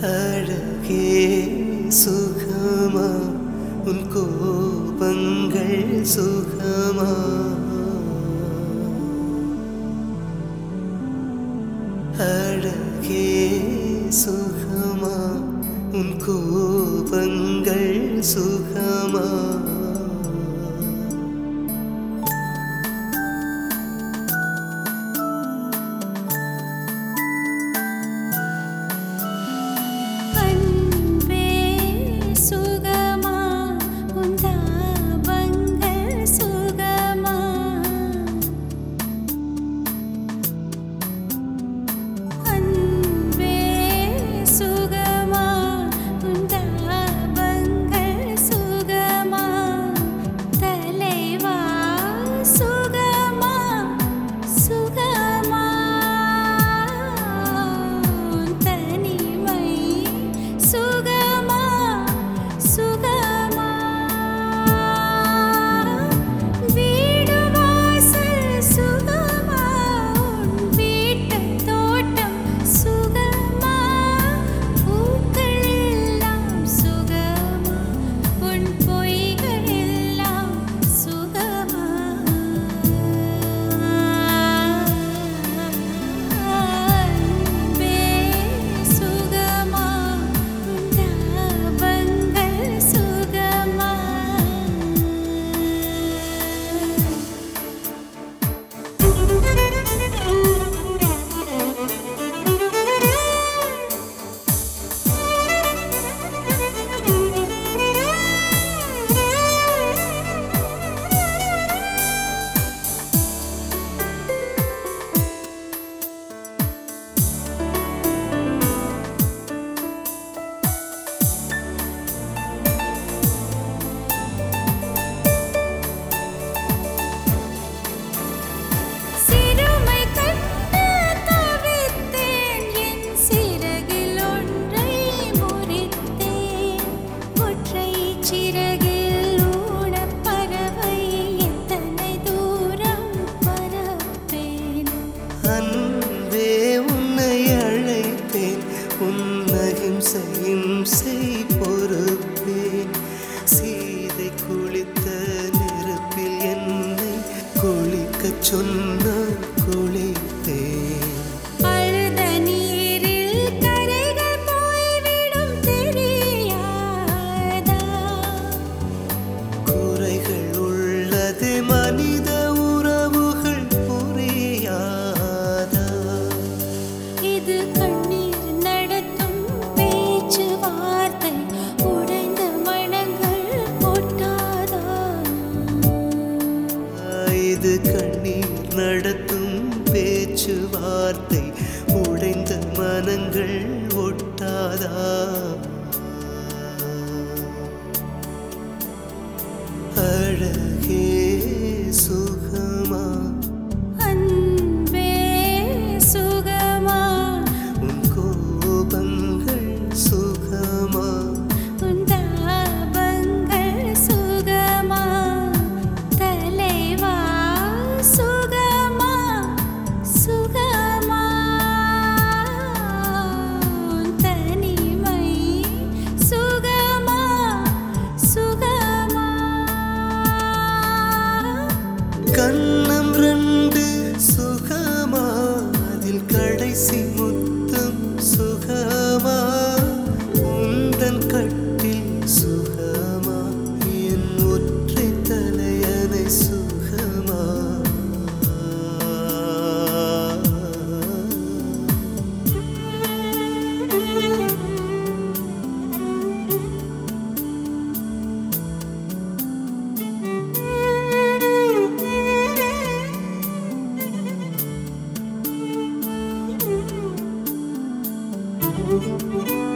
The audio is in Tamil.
அழகே சுகமா உன் கோபங்கள் சுகமா அழகே சுகமா உன் கோபங்கள் சுகமா அன்பே சுகமா உந்தாபங்கள் சுகமா அன்பே சுகமா உந்தாபங்கள் சுகமா தலைவா சுகமா சுகமா தனிமை சுகமா சுகமா வீடு வாசல் சுகமா உன் வீட்டுத் தோட்டம் சுகமா பூக்கள் எல்லாம் சுகமா உன் பொய்கள் எல்லாம் சுகமா அன்பே சுகமா உந்தாபங்கள் சுகமா சிறுமை கண்டு தவித்தேன் என் சிறகில் ஒன்றை முறித்தேன் ஒற்றை சிறகில் ஊனப் பறவை எத்தனை தூரம் பறப்பேன் அன்பே உன்னை அழைத்தேன் உன்னகிம் செய்யும் செய் பொறுப்பேன் சீதை குளித்த நெருப்பில் என்னை குளிக்கச் சொன்ன குளித்தேன் அழுத நீரில் கரைகள் போய்விடும் தெரியாதா குறைகள் உள்ளது மனித உறவுகள் புரியாதா இது கண்ணீர் நடத்தும் பேச்சுவார்த்தை உடைந்த மனங்கள் ஒட்டாதா இது கண்ணீர் நடத்தும் பேச்சுவார்த்தை உடைந்த மனங்கள் ஒட்டாதா அழகே சுகமா அன்பே சுகமா உன் கோபங்கள் சுகமா உந்தாபங்கள் சுகமா தலைவா சுகமா சுகமா தனிமை சுகமா சுகமா கண்ணம் ரெண்டு சுகமா அதில் கடைசி முத்தம் சுகமா உந்தன் கட்டில் சுகமா என் ஒற்றை தலையணை சுகமா Thank you.